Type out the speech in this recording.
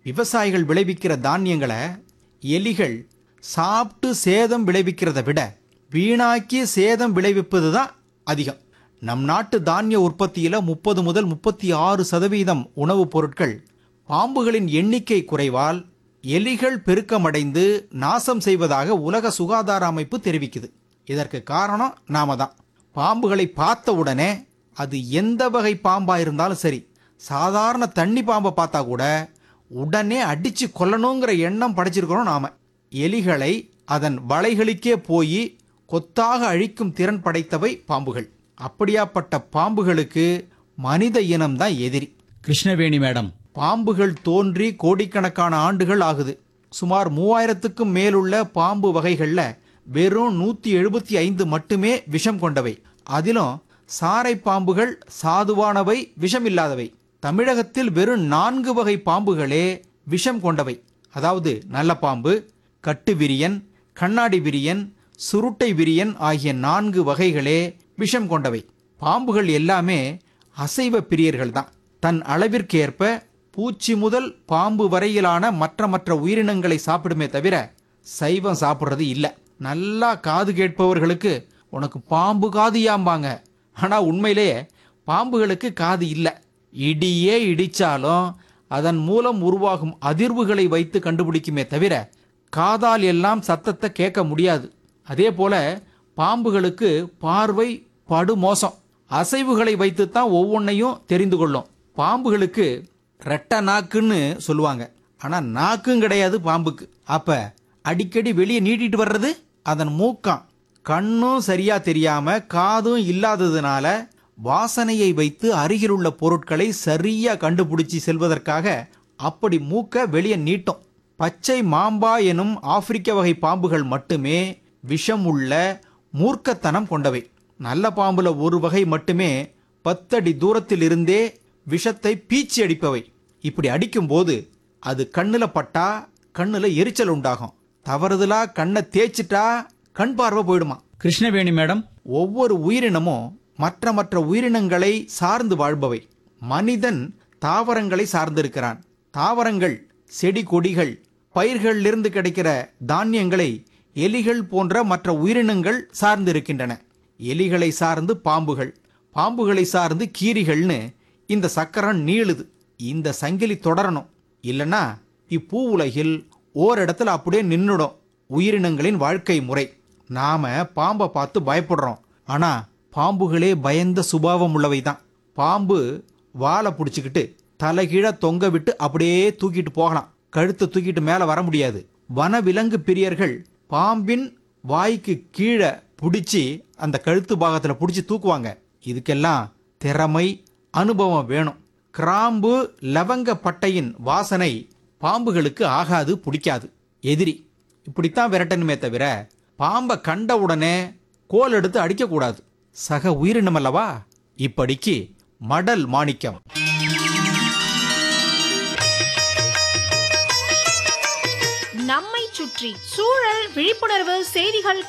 விவசாயிகள் விளைவிக்கிற தானியங்களை எலிகள் சாப்பிட்டு சேதம் விளைவிக்கிறத விட வீணாக்கி சேதம் விளைவிப்பது தான் அதிகம் நம் நாட்டு தானிய உற்பத்தியில் முப்பது முதல் முப்பத்தி ஆறு சதவீதம் உணவுப் பொருட்கள் பாம்புகளின் எண்ணிக்கை குறைவால் எலிகள் பெருக்கமடைந்து நாசம் செய்வதாக உலக சுகாதார அமைப்பு தெரிவிக்குது இதற்கு காரணம் நாம தான் பாம்புகளை பார்த்த உடனே அது எந்த வகை பாம்பா இருந்தாலும் சரி சாதாரண தண்ணி பாம்பை பார்த்தா கூட உடனே அடிச்சு கொல்லணுங்கிற எண்ணம் படைச்சிருக்கிறோம் நாம எலிகளை அதன் வலைகளுக்கே போய் கொத்தாக அழிக்கும் திறன் படைத்தவை பாம்புகள் அப்படியாப்பட்ட பாம்புகளுக்கு மனித இனம்தான் எதிரி கிருஷ்ணவேணி மேடம் பாம்புகள் தோன்றி கோடிக்கணக்கான ஆண்டுகள் ஆகுது சுமார் மூவாயிரத்துக்கும் மேலுள்ள பாம்பு வகைகள்ல வெறும் நூத்தி எழுபத்தி ஐந்து மட்டுமே விஷம் கொண்டவை அதிலும் சாரை பாம்புகள் சாதுவானவை விஷம் இல்லாதவை தமிழகத்தில் வெறும் நான்கு வகை பாம்புகளே விஷம் கொண்டவை அதாவது நல்ல பாம்பு கட்டு விரியன் கண்ணாடி விரியன் சுருட்டை விரியன் ஆகிய நான்கு வகைகளே விஷம் கொண்டவை பாம்புகள் எல்லாமே அசைவ பிரியர்கள் தான் தன் அளவிற்கேற்ப பூச்சி முதல் பாம்பு வரையிலான மற்ற மற்ற உயிரினங்களை சாப்பிடுமே தவிர சைவம் சாப்பிட்றது இல்லை நல்லா காது கேட்பவர்களுக்கு உனக்கு பாம்பு காது ஏம்பாங்க ஆனால் உண்மையிலேயே பாம்புகளுக்கு காது இல்லை இடியே இடிச்சாலும் அதன் மூலம் உருவாகும் அதிர்வுகளை வைத்து கண்டுபிடிக்குமே தவிர காதால் எல்லாம் சத்தத்தை கேட்க முடியாது அதே போல பாம்புகளுக்கு பார்வை படு மோசம் அசைவுகளை வைத்துத்தான் ஒவ்வொன்றையும் தெரிந்து கொள்ளும் பாம்புகளுக்கு ரெட்டை நாக்குன்னு சொல்லுவாங்க ஆனா நாக்கும் கிடையாது பாம்புக்கு அப்ப அடிக்கடி வெளியே நீட்டிட்டு வர்றது அதன் மூக்கம் கண்ணும் சரியா தெரியாம காதும் இல்லாததுனால வாசனையை வைத்து அருகிலுள்ள பொருட்களை சரியா கண்டுபிடிச்சி செல்வதற்காக அப்படி மூக்க வெளியே நீட்டும் பச்சை மாம்பா எனும் ஆப்பிரிக்க வகை பாம்புகள் மட்டுமே விஷம் உள்ள மூர்க்கத்தனம் கொண்டவை நல்ல பாம்புல ஒரு வகை மட்டுமே பத்தடி தூரத்தில் இருந்தே விஷத்தை பீச்சி அடிப்பவை இப்படி அடிக்கும்போது அது கண்ணுல பட்டா கண்ணுல எரிச்சல் உண்டாகும் தவறுதலா கண்ணை தேய்ச்சிட்டா கண் பார்வை போயிடுமா கிருஷ்ணவேணி மேடம் ஒவ்வொரு உயிரினமும் மற்ற மற்ற உயிரினங்களை சார்ந்து வாழ்பவை மனிதன் தாவரங்களை சார்ந்திருக்கிறான் தாவரங்கள் செடி கொடிகள் பயிர்களிலிருந்து கிடைக்கிற தானியங்களை எலிகள் போன்ற மற்ற உயிரினங்கள் சார்ந்து இருக்கின்றன எலிகளை சார்ந்து பாம்புகள் பாம்புகளை சார்ந்து கீரிகள்னு இந்த சக்கரம் நீளுது இந்த சங்கிலி தொடரணும் இல்லனா இப்பூ உலகில் ஓரிடத்துல அப்படியே நின்னுடும் உயிரினங்களின் வாழ்க்கை முறை நாம பாம்பை பார்த்து பயப்படுறோம் ஆனா பாம்புகளே பயந்த சுபாவம் உள்ளவை தான் பாம்பு வாலை பிடிச்சிக்கிட்டு தலைகீழ தொங்க விட்டு அப்படியே தூக்கிட்டு போகலாம் கழுத்தை தூக்கிட்டு மேலே வர முடியாது வனவிலங்கு பிரியர்கள் பாம்பின் வாய்க்கு கீழே பிடிச்சி அந்த கழுத்து பாகத்தில் பிடிச்சி தூக்குவாங்க இதுக்கெல்லாம் திறமை அனுபவம் வேணும் கிராம்பு லவங்க பட்டையின் வாசனை பாம்புகளுக்கு ஆகாது பிடிக்காது எதிரி இப்படித்தான் விரட்டணுமே தவிர பாம்பை கண்ட உடனே கோல் எடுத்து அடிக்கக்கூடாது சக உயிரினம் அல்லவா இப்படிக்கு மடல் மாணிக்கம் நம்மை சுற்றி சூழல் விழிப்புணர்வு செய்திகள்